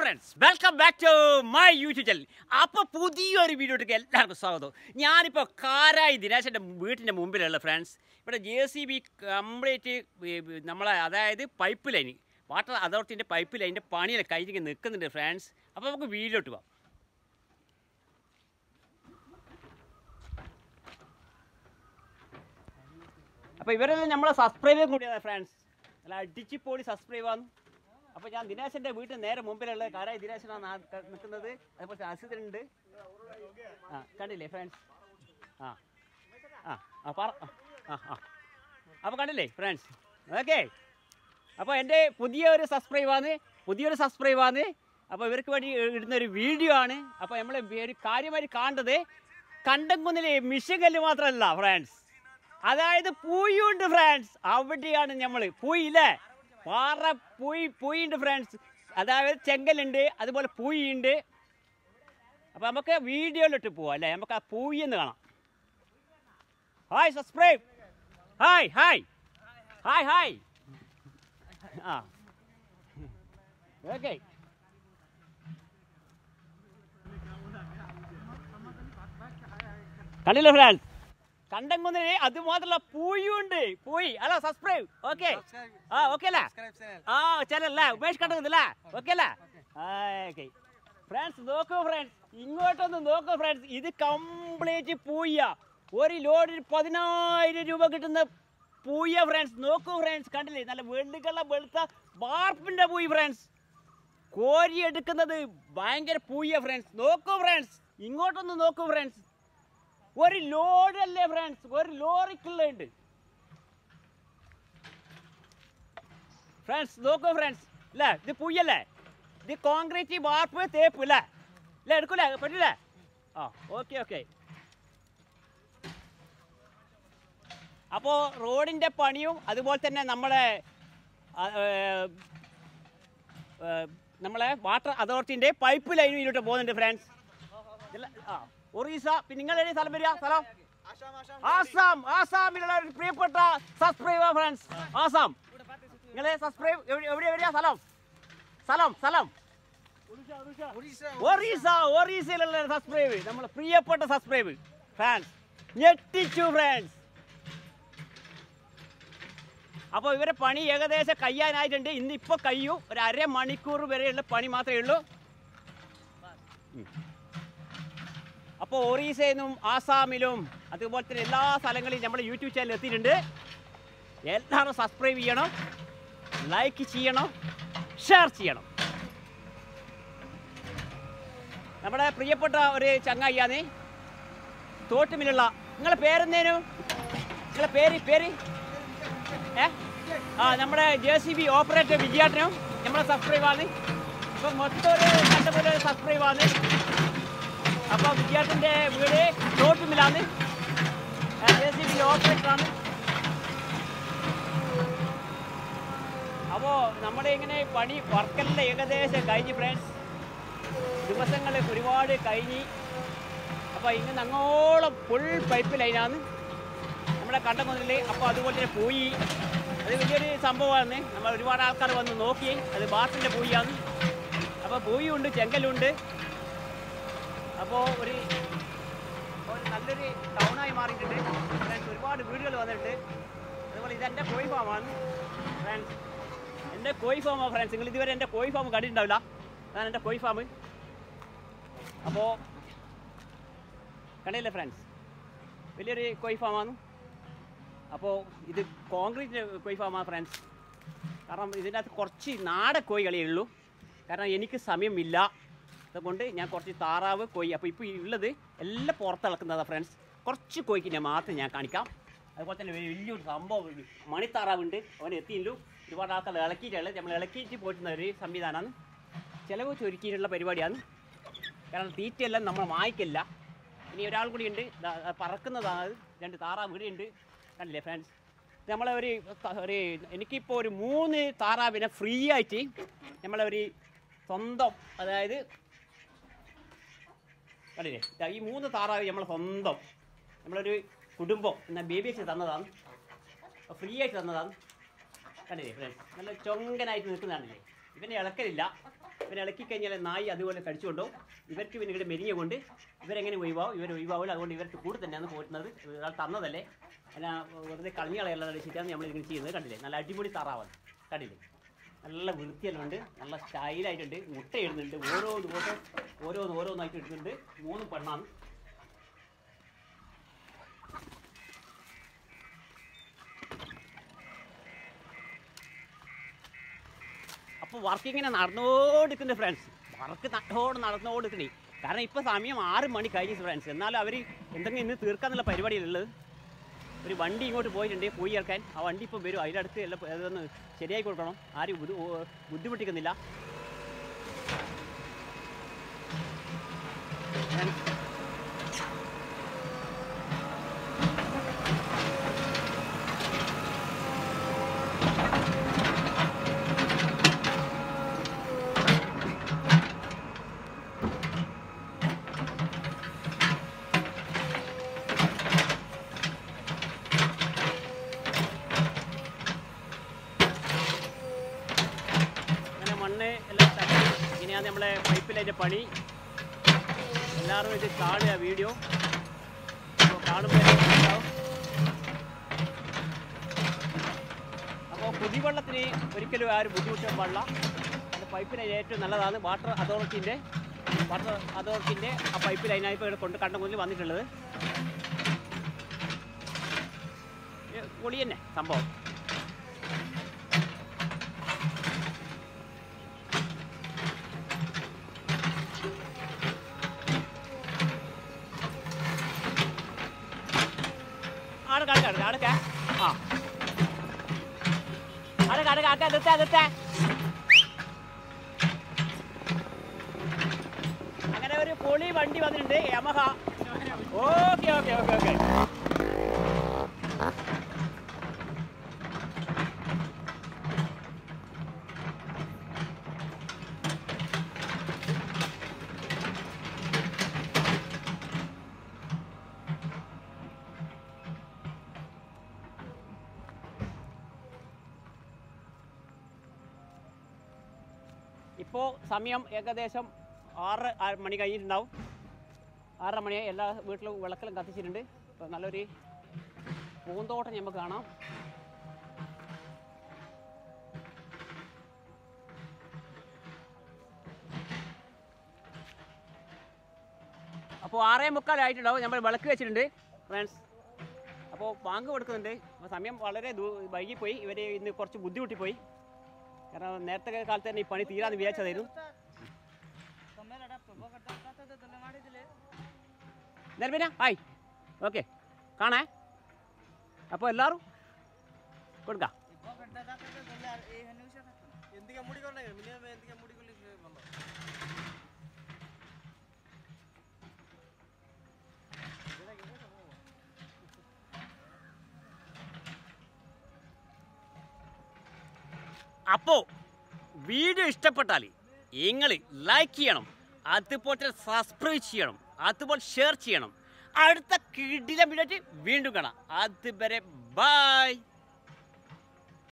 Friends welcome back to my YouTube channel അപ്പോൾ പുതിയൊരു വീഡിയോയിലേക്ക് എല്ലാവർക്കും സ്വാഗതം ഞാനിപ്പോൾ കാരായി ദിനേശൻ്റെ വീട്ടിൻ്റെ മുമ്പിലുള്ള ഫ്രണ്ട്സ് ഇവിടെ ജെ സി ബി കംപ്ലീറ്റ് നമ്മളെ അതായത് പൈപ്പ് ലൈൻ വാട്ടർ അതോറിറ്റിൻ്റെ പൈപ്പ് ലൈനിൻ്റെ പണിയിൽ കഴിഞ്ഞ് നിൽക്കുന്നുണ്ട് ഫ്രണ്ട്സ് അപ്പോൾ നമുക്ക് വീഡിയോട്ട് പോവാം അപ്പോൾ ഇവരെല്ലാം നമ്മളെ സബ്സ്ക്രൈബർ കൂടിയാണ് ഫ്രണ്ട്സ് നല്ല അടിച്ച് പൊളി സബ്സ്ക്രൈബ് ആണ് അപ്പോൾ ഞാൻ ദിനേശൻ്റെ വീട്ടിൽ നേരെ മുമ്പിലുള്ള കാരായി ദിനേശനാണ് ആ ക- നിൽക്കുന്നത് അതുപോലെ അസിതുണ്ട് ആ കണ്ടില്ലേ ഫ്രണ്ട്സ് ആ ആ ആ പറ ആ ആ അപ്പോൾ കണ്ടില്ലേ ഫ്രണ്ട്സ് ഓക്കെ അപ്പോൾ എൻ്റെ പുതിയൊരു സബ്സ്ക്രൈബാണ് പുതിയൊരു സബ്സ്ക്രൈബാണ് അപ്പോൾ ഇവർക്ക് വേണ്ടി ഇടുന്ന ഒരു വീഡിയോ ആണ് അപ്പോൾ നമ്മൾ ഒരു കാര്യമായി കാണേണ്ടത് കണ്ടംകുന്നിലെ മിഷകല്ല് മാത്രമല്ല ഫ്രണ്ട്സ് അതായത് പൂയുണ്ട് ഫ്രണ്ട്സ് അവിടെയാണ് നമ്മൾ പൂയില്ലേ പാറ പൂയി പൂയുണ്ട് ഫ്രണ്ട്സ് അതായത് ചെങ്കലുണ്ട് അതുപോലെ പൂയുണ്ട് അപ്പോൾ നമുക്ക് വീഡിയോയിലിട്ട് പോവാം അല്ലേ നമുക്ക് ആ പൂയിന്ന് കാണാം hi subscribe hi hi hi hi ആ ഓക്കെ കണ്ടില്ല ഫ്രണ്ട്സ് കണ്ടംകുന്നിന് അത് മാത്രമല്ല പൂയുണ്ട് പൂയി ഹലോ സബ്സ്ക്രൈബ് ഓക്കെ ആ ഓക്കെ അല്ലേ ആ ചാനല്ലേ ഉമേഷ് കണ്ടതല്ലേ ഓക്കെ അല്ലേ ഓക്കെ ഫ്രണ്ട്സ് നോക്കൂ ഫ്രണ്ട്സ് ഇങ്ങോട്ടൊന്ന് നോക്കൂ ഫ്രണ്ട്സ് ഇത് കംപ്ലീറ്റ് പൂയ ഒരു ലോഡിന് പതിനായിരം രൂപ കിട്ടുന്ന പൂയ ഫ്രണ്ട്സ് നോക്കൂ ഫ്രണ്ട്സ് കണ്ടില്ലേ നല്ല വെള്ളിക്കള്ള വെളുത്ത വാർപ്പിന്റെ പൂയി ഫ്രണ്ട്സ് കോരി എടുക്കുന്നത് ഭയങ്കര പൂയ ഫ്രണ്ട്സ് നോക്കൂ ഫ്രണ്ട്സ് ഇങ്ങോട്ടൊന്ന് നോക്കൂ ഫ്രണ്ട്സ് ഒരു ലോഡല്ലേ ഫ്രണ്ട്സ് ഒരു ലോറിക്കുള്ളുണ്ട് ഫ്രണ്ട്സ് നോക്കൂ ഫ്രണ്ട്സ് അല്ലേ ഇത് പൂയല്ലേ ഇത് കോൺക്രീറ്റ് വാർപ്പ് തേപ്പ് അല്ലേ അല്ലേ എടുക്കൂലേ പറ്റില്ലേ ആ ഓക്കെ ഓക്കെ അപ്പോൾ റോഡിൻ്റെ പണിയും അതുപോലെ തന്നെ നമ്മളെ ആ, ഏ, ഏ, നമ്മളെ വാട്ടർ അതോറിറ്റിൻ്റെ പൈപ്പ് ലൈനും ഇതിലോട്ട് പോകുന്നുണ്ട് ഫ്രണ്ട്സ് ആ ഒറീസ പിന്നെ നിങ്ങൾ ഏത് സ്ഥലം വരിക സ്ഥലം ആസാം ആസാമിലുള്ള ഒരു പ്രിയപ്പെട്ട സബ്സ്ക്രൈബർ ഫ്രണ്ട്സ് ആസാം നിങ്ങൾ സബ്സ്ക്രൈബ് എവിടെ എവിടെയാ സ്ഥലം സ്ഥലം സ്ഥലം ഒറീസ ഒറീസയിലുള്ള സബ്സ്ക്രൈബ് നമ്മൾ പ്രിയപ്പെട്ട സബ്സ്ക്രൈബ് ഫാൻസ് ഞെട്ടിച്ചു ഫ്രണ്ട്സ് അപ്പോൾ ഇവരെ പണി ഏകദേശം കഴിയാനായിട്ടുണ്ട് ഇന്ന് ഇപ്പോൾ കഴിയും ഒരു അര മണിക്കൂർ വരെയുള്ള പണി മാത്രമേ ഉള്ളൂ അപ്പോൾ ഒറീസയിലും ആസാമിലും അതുപോലെ തന്നെ എല്ലാ സ്ഥലങ്ങളിലും നമ്മുടെ യൂട്യൂബ് ചാനൽ എത്തിയിട്ടുണ്ട് എല്ലാവരും സബ്സ്ക്രൈബ് ചെയ്യണം ലൈക്ക് ചെയ്യണം ഷെയർ ചെയ്യണം നമ്മുടെ പ്രിയപ്പെട്ട ഒരു ചങ്ങായിയാണ് തോട്ടുമിലുള്ള നിങ്ങളെ പേരെന്തേനു നിങ്ങളെ പേര് പേര് ഏ ആ നമ്മുടെ ജെ സി ബി ഓപ്പറേറ്റർ വിജയാട്ടനും നമ്മളെ സബ്സ്ക്രൈബാണ് ഇപ്പം മൊത്തം ഒരു കണ്ടപോലെ സബ്സ്ക്രൈബാണ് അപ്പോൾ വിജയാട്ടൻ്റെ വീട് തോട്ടുമിലാണ് ജെ സി ബി ഓപ്പറേറ്ററാണ് അപ്പോൾ നമ്മുടെ ഇങ്ങനെ പണി വർക്കെല്ലാം ഏകദേശം കഴിഞ്ഞ് ഫ്രണ്ട്സ് ദിവസങ്ങൾ ഒരുപാട് കഴിഞ്ഞ് അപ്പോൾ ഇങ്ങനെ അങ്ങോളം ഫുൾ പൈപ്പ് ലൈനാണ് നമ്മുടെ കണ്ടമുതൽ അപ്പോൾ അതുപോലെ തന്നെ പോയി അത് വലിയൊരു സംഭവമാണ് നമ്മൾ ഒരുപാട് ആൾക്കാർ വന്ന് നോക്കി അത് ബാസിൻ്റെ പൂയാണ് അപ്പോൾ പൂയുണ്ട് ചെങ്കലുണ്ട് അപ്പോൾ ഒരു ഒരു നല്ലൊരു ടൗണായി മാറിയിട്ടുണ്ട് ഫ്രണ്ട്സ് ഒരുപാട് വീടുകൾ വന്നിട്ടുണ്ട് അതുപോലെ ഇതെൻ്റെ കോഴി ഫാമാണ് ഫ്രണ്ട്സ് എൻ്റെ കോഴി ഫാമാണ് ഫ്രണ്ട്സ് നിങ്ങൾ ഇതുവരെ എൻ്റെ കോഴി ഫാം കണ്ടിട്ടുണ്ടാവില്ല അതാണ് എൻ്റെ കോഴി ഫാം അപ്പോൾ കണ്ടില്ലേ ഫ്രണ്ട്സ് വലിയൊരു കോഴി ഫാമാണ് അപ്പോൾ ഇത് കോൺക്രീറ്റ് കോഴി ഫാമാണ് ഫ്രണ്ട്സ് കാരണം ഇതിനകത്ത് കുറച്ച് നാടൻ കോഴികളേ ഉള്ളൂ കാരണം എനിക്ക് സമയമില്ല അതുകൊണ്ട് ഞാൻ കുറച്ച് താറാവ് കോഴി അപ്പോൾ ഇപ്പോൾ ഉള്ളത് എല്ലാം പുറത്തിളക്കുന്നതാണ് ഫ്രണ്ട്സ് കുറച്ച് കോഴിക്കിനെ മാത്രം ഞാൻ കാണിക്കാം അതുപോലെ തന്നെ ഒരു വലിയൊരു സംഭവം ഉണ്ട് മണിത്താറാവുണ്ട് അവൻ എത്തിയില്ലു ഒരുപാട് ആൾക്കാർ ഇളക്കിയിട്ടുള്ളത് നമ്മൾ ഇളക്കിയിട്ട് പോയിട്ടുന്ന ഒരു സംവിധാനമാണ് ചിലവ് ചുരുക്കിയിട്ടുള്ള പരിപാടിയാണ് കാരണം തീറ്റയെല്ലാം നമ്മൾ വാങ്ങിക്കില്ല ഇനി ഒരാൾ കൂടി ഉണ്ട് പറക്കുന്നതാണ് അത്. രണ്ട് താറാവ് ഇവിടെ ഉണ്ട് കണ്ടില്ലേ ഫ്രണ്ട്സ് നമ്മളെ ഒരു ത- ഒരു എനിക്കിപ്പോൾ ഒരു മൂന്ന് താറാവിനെ ഫ്രീ ആയിട്ട് നമ്മളെ ഒരു സ്വന്തം അതായത് കണ്ടില്ലേ ദാ ഈ മൂന്ന് താറാവ് നമ്മളെ സ്വന്തം നമ്മളൊരു കുടുംബം എന്ന ബേബി വെച്ച് തന്നതാണ് ഫ്രീ ആയിട്ട് തന്നതാണ് കണ്ടില്ലേ ഫ്രണ്ട്സ് നല്ല ചൊങ്കനായിട്ട് നിൽക്കുന്നതാണല്ലേ ഇവനെ ഇളക്കലില്ല പിന്നെ ഇളക്കി കഴിഞ്ഞാൽ നായി അതുപോലെ കടിച്ചുകൊണ്ടോ ഇവർക്ക് പിന്നെ ഇവിടെ മെരിഞ്ഞ കൊണ്ട് ഇവരെങ്ങനെ ഒഴിവാവും ഇവർ ഒഴിവാവില്ല അതുകൊണ്ട് ഇവർക്ക് കൂടെ തന്നെയാണ് പോറ്റുന്നത് ഒരാൾ തന്നതല്ലേ അല്ല വെറുതെ കളഞ്ഞു കളയല്ലാതെ വെച്ചിട്ടാണ് നമ്മൾ ഇങ്ങനെ ചെയ്യുന്നത് കണ്ടില്ലേ നല്ല അടിപൊളി താറാവാണ് കണ്ടില്ലേ നല്ല വൃത്തിയെല്ലാം ഉണ്ട് നല്ല സ്റ്റൈലായിട്ടുണ്ട് മുട്ട ഇടുന്നുണ്ട് ഓരോ ദിവസം ഓരോന്ന് ഓരോന്നായിട്ട് ഇടുന്നുണ്ട് മൂന്ന് പെണ്ണാണ് അപ്പോൾ വർക്ക് ഇങ്ങനെ നടന്നുകൊണ്ടിരിക്കുന്നുണ്ട് ഫ്രണ്ട്സ് വർക്ക് നട്ടോട് നടന്നുകൊണ്ടിരിക്കണേ കാരണം ഇപ്പോൾ സമയം ആറ് മണി കഴിഞ്ഞു ഫ്രണ്ട്സ് എന്നാലും അവർ എന്തെങ്കിലും ഇന്ന് തീർക്കാന്നുള്ള പരിപാടിയിലുള്ളത് ഒരു വണ്ടി ഇങ്ങോട്ട് പോയിട്ടുണ്ട് പോയി ഇറക്കാൻ ആ വണ്ടി ഇപ്പോൾ വരും അതിൻ്റെ അടുത്ത് എല്ലാം അതൊന്ന് ശരിയാക്കി കൊടുക്കണം ആരും ബുദ്ധി- ഓ- ബുദ്ധിമുട്ടിക്കുന്നില്ല Friends, അങ്ങനെ മണ്ണ് എല്ലാം തട്ടി ഇങ്ങനെയാണ് നമ്മളെ പൈപ്പിലതിൻ്റെ പണി എല്ലാവരും ഇത് കാണുക വീഡിയോ അപ്പോൾ കാണുമ്പോൾ മനസ്സിലാവും അപ്പോൾ കുടിവെള്ളത്തിന് ഒരിക്കലും ആരും ബുദ്ധിമുട്ടാൻ പാടില്ല അത് പൈപ്പിന് ഏറ്റവും നല്ലതാണ് വാട്ടർ അതോറിറ്റിൻ്റെ വാട്ടർ അതോറിറ്റിൻ്റെ ആ പൈപ്പ് ലൈനായി ഇപ്പോൾ ഇവിടെ കൊണ്ട് കണ്ടംകുന്നിൽ വന്നിട്ടുള്ളത് ഏ, പൊളി തന്നെ സംഭവം ആടെ കാട് കാട് കാടൊക്കെ ആ ആടെ കാട് കാക്ക നിർത്താ നിർത്താ അങ്ങനെ ഒരു പൊളി വണ്ടി വന്നിട്ടുണ്ട് Yamaha okay okay okay okay ഇപ്പോൾ സമയം ഏകദേശം ആറ് ആ- മണി കഴിഞ്ഞിട്ടുണ്ടാവും ആറര മണിയായി എല്ലാ വീട്ടിലും വിളക്കെല്ലാം കത്തിച്ചിട്ടുണ്ട് അപ്പോൾ നല്ലൊരു പൂന്തോട്ടം നമുക്ക് കാണാം അപ്പോൾ ആറേ മുക്കാലായിട്ടുണ്ടാവും നമ്മൾ വിളക്ക് വെച്ചിട്ടുണ്ട് ഫ്രണ്ട്സ് അപ്പോൾ ബാങ്ക് കൊടുക്കുന്നുണ്ട് അപ്പോൾ സമയം വളരെ ദൂ- വൈകിപ്പോയി ഇവർ ഇന്ന് കുറച്ച് ബുദ്ധിമുട്ടിപ്പോയി കാരണം നേരത്തെ കാലത്ത് തന്നെ ഈ പണി തീരാന്ന് വിചാരിച്ചതായിരുന്നു നെൽമിന ഹായ് ഓക്കെ കാണേ അപ്പോൾ എല്ലാവരും കൊടുക്കാം ಎಂದಿಗೆ ಮುಡಿಕೊಂಡ ಮಿನಿಮಮ್ ಎಂದಿಗೆ ಮುಡಿಕೊಳ್ಳಿಕ್ಕೆ ಬಂದ അപ്പോൾ വീഡിയോ ഇഷ്ടപ്പെട്ടാൽ നിങ്ങൾ ലൈക്ക് ചെയ്യണം അതുപോലെ സബ്സ്ക്രൈബ് ചെയ്യണം അതുപോലെ ഷെയർ ചെയ്യണം അടുത്ത കിടിലം വീഡിയോ വീണ്ടും കാണാം അതുവരെ ബൈ